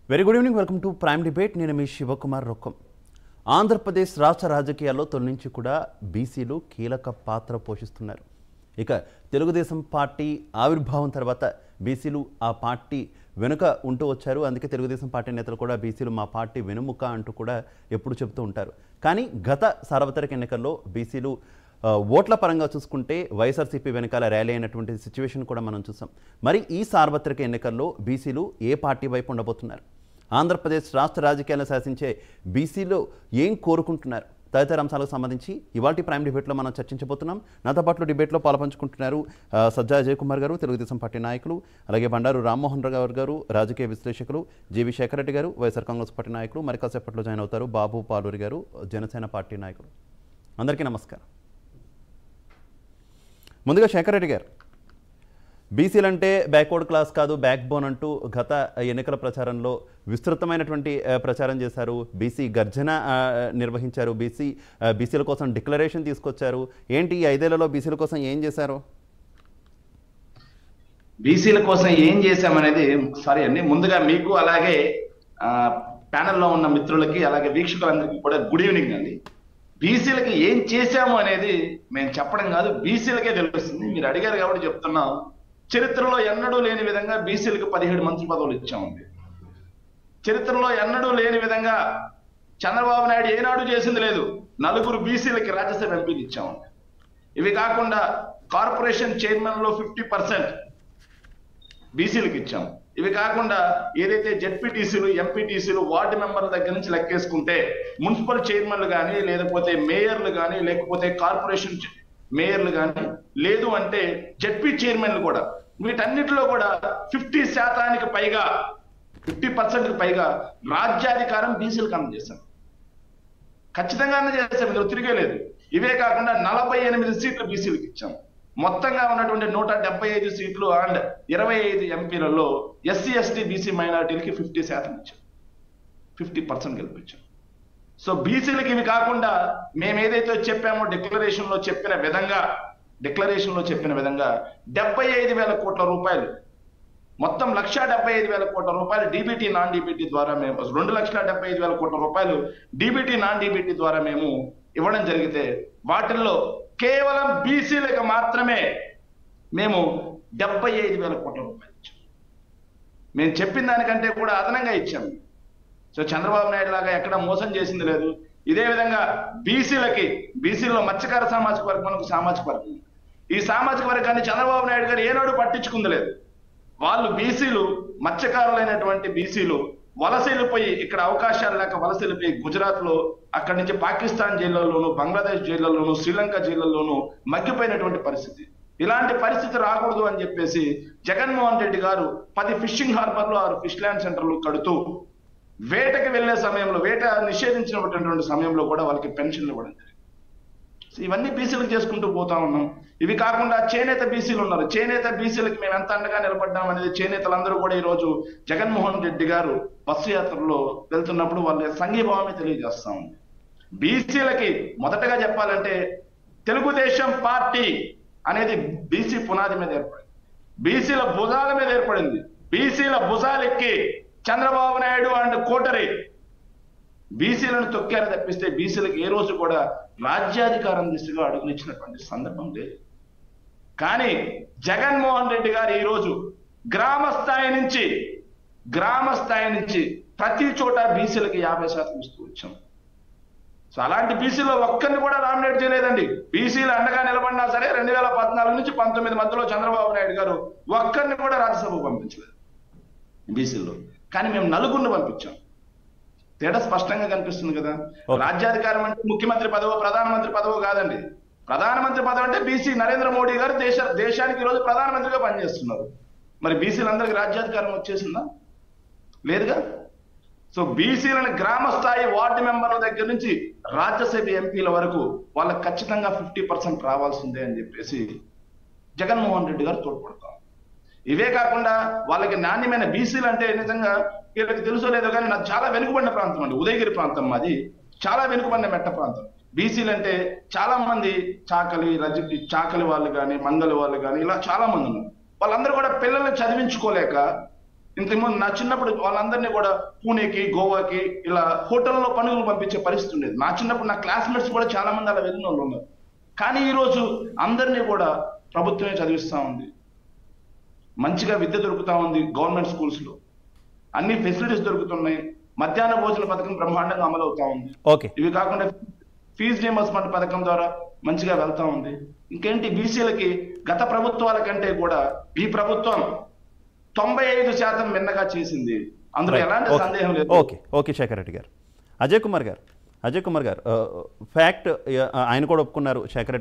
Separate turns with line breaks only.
Very good evening welcome to prime debate నేను మీ శివకుమార్ రొక్కం ఆంధ్రప్రదేశ్ రాష్ట్ర రాజకీయాల్లో తొలి నుంచి కూడా బీసీలు కీలక పాత్ర పోషిస్తున్నారు ఇక తెలుగుదేశం పార్టీ ఆవిర్భావం తర్వాత బీసీలు ఆ పార్టీ వెనుక ఉంటూ వచ్చారు అందుకే తెలుగుదేశం పార్టీ నేతలు కూడా బీసీలు మా పార్టీ వెనుముక అంటూ కూడా ఎప్పుడు చెబుతూ ఉంటారు కానీ గత సార్వత్రిక ఎన్నికల్లో బీసీలు ఆ, ఓట్ల పరంగా చూసుకుంటే వైఎస్ఆర్సీపీ వెనకాల ర్యాలీ అయినటువంటి సిచ్యువేషన్ కూడా మనం చూసాం మరి ఈ సార్వత్రిక ఎన్నికల్లో బీసీలు ఏ పార్టీ వైపు ఉండబోతున్నారు ఆంధ్రప్రదేశ్ రాష్ట్ర రాజకీయాలను శాసించే బీసీలు ఏం కోరుకుంటున్నారు తదితర అంశాలకు సంబంధించి ఇవాటి ప్రైమ్ డిబేట్లో మనం చర్చించబోతున్నాం నాతో పాటు డిబేట్లో పాల్పంచుకుంటున్నారు ఆ, సజ్జా అజయ్ కుమార్ గారు తెలుగుదేశం పార్టీ నాయకులు అలాగే బండారు రామ్మోహన్ రావు గారు రాజకీయ విశ్లేషకులు జీవి శేఖర్ రెడ్డి గారు వైఎస్ఆర్ కాంగ్రెస్ పార్టీ నాయకులు మరి కాసేపట్లో జాయిన్ అవుతారు బాబు పాలూరి గారు జనసేన పార్టీ నాయకులు అందరికీ నమస్కారం ముందుగా శేఖర్ రెడ్డి గారు బీసీలు అంటే బ్యాక్వర్డ్ క్లాస్ కాదు బ్యాక్ బోన్ అంటూ గత ఎన్నికల ప్రచారంలో విస్తృతమైనటువంటి ఆ, ప్రచారం చేశారు బీసీ గర్జన ఆ, నిర్వహించారు బీసీ ఆ, బీసీల కోసం డిక్లరేషన్ తీసుకొచ్చారు ఏంటి ఈ ఐదేళ్లలో బీసీల కోసం ఏం చేశారు
బీసీల కోసం ఏం చేశామనేది సారీ అండి ముందుగా మీకు అలాగే ఆ, ప్యానెల్లో ఉన్న మిత్రులకి అలాగే వీక్షకులందరికీ కూడా గుడ్ ఈవినింగ్ అండి బీసీలకి ఏం చేశాము అనేది మేము చెప్పడం కాదు బీసీలకే తెలుస్తుంది మీరు అడిగారు కాబట్టి చెప్తున్నాం చరిత్రలో ఎన్నడూ లేని విధంగా బీసీలకు పదిహేడు మంత్రి పదవులు ఇచ్చామండి చరిత్రలో ఎన్నడూ లేని విధంగా చంద్రబాబు నాయుడు ఏనాడు చేసింది లేదు నలుగురు బీసీలకి రాజ్యసభ ఎంపీలు ఇచ్చామండి ఇవి కాకుండా కార్పొరేషన్ చైర్మన్ లో ఫిఫ్టీ పర్సెంట్ బీసీలకు ఇచ్చాం ఇవి కాకుండా ఏదైతే జెడ్పీటీసీలు ఎంపీటీసీలు వార్డు మెంబర్ల దగ్గర నుంచి లెక్కేసుకుంటే మున్సిపల్ చైర్మన్లు కానీ లేకపోతే మేయర్లు కానీ లేకపోతే కార్పొరేషన్ చ- మేయర్లు కానీ లేదు అంటే జెడ్పీ చైర్మన్లు కూడా వీటన్నిటిలో కూడా ఫిఫ్టీ శాతానికి పైగా ఫిఫ్టీ పర్సెంట్కి పైగా రాజ్యాధికారం బీసీలకు అందజేశాం ఖచ్చితంగా అందజేశాం ఇందులో తిరిగేలేదు ఇవే కాకుండా నలభై ఎనిమిది సీట్లు బీసీలకు ఇచ్చాం మొత్తంగా ఉన్నటువంటి నూట డెబ్బై ఐదు సీట్లు అండ్ ఇరవై ఐదు ఎంపీలలో ఎస్సీ ఎస్టీ బీసీ మైనార్టీలకి ఫిఫ్టీ శాతం ఇచ్చాం ఫిఫ్టీ పర్సెంట్ గెలిపించాం సో బీసీలకి ఇవి కాకుండా మేము ఏదైతే చెప్పామో డిక్లరేషన్ లో చెప్పిన విధంగా డిక్లరేషన్ లో చెప్పిన విధంగా డెబ్బై ఐదు వేల కోట్ల రూపాయలు మొత్తం లక్ష డెబ్బై ఐదు వేల కోట్ల రూపాయలు డీబీటీ నాన్ డీబీటీ ద్వారా మేము రెండు లక్షల డెబ్బై ఐదు వేల కోట్ల రూపాయలు డీబీటీ నాన్ డీబీటీ ద్వారా మేము ఇవ్వడం జరిగితే వాటిల్లో కేవలం బీసీలకు మాత్రమే మేము డెబ్బై ఐదు వేల కోట్ల రూపాయలు ఇచ్చాం మేము చెప్పిన దానికంటే కూడా అదనంగా ఇచ్చాము సో చంద్రబాబు నాయుడు లాగా ఎక్కడ మోసం చేసింది లేదు ఇదే విధంగా బీసీలకి బీసీలో మత్స్యకార సామాజిక వర్గం ఒక సామాజిక వర్గం ఉంది. ఈ సామాజిక వర్గాన్ని చంద్రబాబు నాయుడు గారు ఏనాడు పట్టించుకుంది లేదు వాళ్ళు బీసీలు మత్స్యకారులైనటువంటి బీసీలు వలస వెళ్ళిపోయి ఇక్కడ అవకాశాలు లేక వలస వెళ్ళిపోయి గుజరాత్ లో అక్కడి నుంచి పాకిస్తాన్ జైళ్లలోను బంగ్లాదేశ్ జైళ్లలోను శ్రీలంక జైళ్లలోను మగ్గిపోయినటువంటి పరిస్థితి ఇలాంటి పరిస్థితి రాకూడదు అని చెప్పేసి జగన్మోహన్ రెడ్డి గారు పది ఫిషింగ్ హార్బర్లు ఆరు ఫిష్ ల్యాండ్ సెంటర్లు కడుతూ వేటకి వెళ్లే సమయంలో వేట నిషేధించినటువంటి సమయంలో కూడా వాళ్ళకి పెన్షన్లు ఇవ్వడం జరిగింది సో ఇవన్నీ బీసీలకు చేసుకుంటూ పోతా ఉన్నాం ఇవి కాకుండా చేనేత బీసీలు ఉన్నారు చేనేత బీసీలకి మేము ఎంత అండగా నిలబడ్డాం అనేది చేనేతలందరూ కూడా ఈ రోజు జగన్మోహన్ రెడ్డి గారు బస్సు యాత్రలో వెళ్తున్నప్పుడు వాళ్ళ సంఘీభావమే తెలియజేస్తా ఉంది బీసీలకి మొదటగా చెప్పాలంటే తెలుగుదేశం పార్టీ అనేది బీసీ పునాది మీద ఏర్పడింది బీసీల భుజాల మీద ఏర్పడింది బీసీల భుజాలెక్కి చంద్రబాబు నాయుడు అండ్ కోటరి బీసీలను తొక్కారు తప్పిస్తే బీసీలకు ఏ రోజు కూడా రాజ్యాధికారం దిశగా అడుగునిచ్చినటువంటి సందర్భం లేదు కానీ జగన్మోహన్ రెడ్డి గారు ఈ రోజు గ్రామ స్థాయి నుంచి గ్రామ స్థాయి నుంచి ప్రతి చోట బీసీలకి యాభై శాతం ఇస్తూ వచ్చాం సో అలాంటి బీసీలో ఒక్కరిని కూడా నామినేట్ చేయలేదండి బీసీలు అండగా నిలబడినా సరే రెండు వేల పద్నాలుగు నుంచి పంతొమ్మిది మధ్యలో చంద్రబాబు నాయుడు గారు ఒక్కరిని కూడా రాజ్యసభకు పంపించలేదు బీసీలో కానీ మేము నలుగురిని పంపించాం తేడా స్పష్టంగా కనిపిస్తుంది కదా
Okay.
రాజ్యాధికారం అంటే ముఖ్యమంత్రి పదవో ప్రధానమంత్రి పదవో కాదండి ప్రధానమంత్రి పదవి అంటే బీసీ నరేంద్ర మోడీ గారు దేశ దేశానికి ఈరోజు ప్రధానమంత్రిగా పనిచేస్తున్నారు మరి బీసీలందరికీ రాజ్యాధికారం వచ్చేసిందా లేదుగా సో బీసీలను గ్రామ స్థాయి వార్డు మెంబర్ల దగ్గర నుంచి రాజ్యసభ ఎంపీల వరకు వాళ్ళకి ఖచ్చితంగా ఫిఫ్టీ పర్సెంట్ రావాల్సిందే అని చెప్పేసి జగన్మోహన్ రెడ్డి గారు తోడ్పడతాం ఇవే కాకుండా వాళ్ళకి నాణ్యమైన బీసీలు అంటే నిజంగా వీళ్ళకి తెలుసో లేదో కానీ నాకు చాలా వెనుకబడిన ప్రాంతం అండి ఉదయగిరి ప్రాంతం మాది చాలా వెనుకబడిన మెట్ట ప్రాంతం బీసీలు అంటే చాలా మంది చాకలి రజ చాకలి వాళ్ళు కానీ మంగలి వాళ్ళు కానీ ఇలా చాలా మంది ఉన్నారు వాళ్ళందరూ కూడా పిల్లల్ని చదివించుకోలేక ఇంతకుముందు నా చిన్నప్పుడు వాళ్ళందరినీ కూడా పూణేకి గోవాకి ఇలా హోటల్లో పనులు పంపించే పరిస్థితి ఉండేది నా చిన్నప్పుడు నా క్లాస్మేట్స్ కూడా చాలా మంది అలా వెళ్ళిన వాళ్ళు ఉన్నారు కానీ ఈ రోజు అందరినీ కూడా ప్రభుత్వమే చదివిస్తా ఉంది మంచిగా విద్య దొరుకుతా ఉంది గవర్నమెంట్ స్కూల్స్ లో అన్ని ఫెసిలిటీస్ దొరుకుతున్నాయి మధ్యాహ్న భోజన పథకం బ్రహ్మాండంగా అమలు అవుతా ఉంది
ఓకే
ఇవి కాకుండా ఫీజు రియంబర్స్మెంట్ పథకం ద్వారా మంచిగా వెళ్తా ఉంది ఇంకేంటి బీసీలకి గత ప్రభుత్వాల కంటే కూడా ఈ ప్రభుత్వం తొంభై ఐదు శాతం మిన్నగా చేసింది అందులో ఎలాంటి సందేహం లేదు
ఓకే ఓకే శేఖర్ రెడ్డి గారు అజయ్ కుమార్ గారు అజయ్ కుమార్ గారు ఫ్యాక్ట్ ఆయన కూడా ఒప్పుకున్నారు శేఖర్ రెడ్డి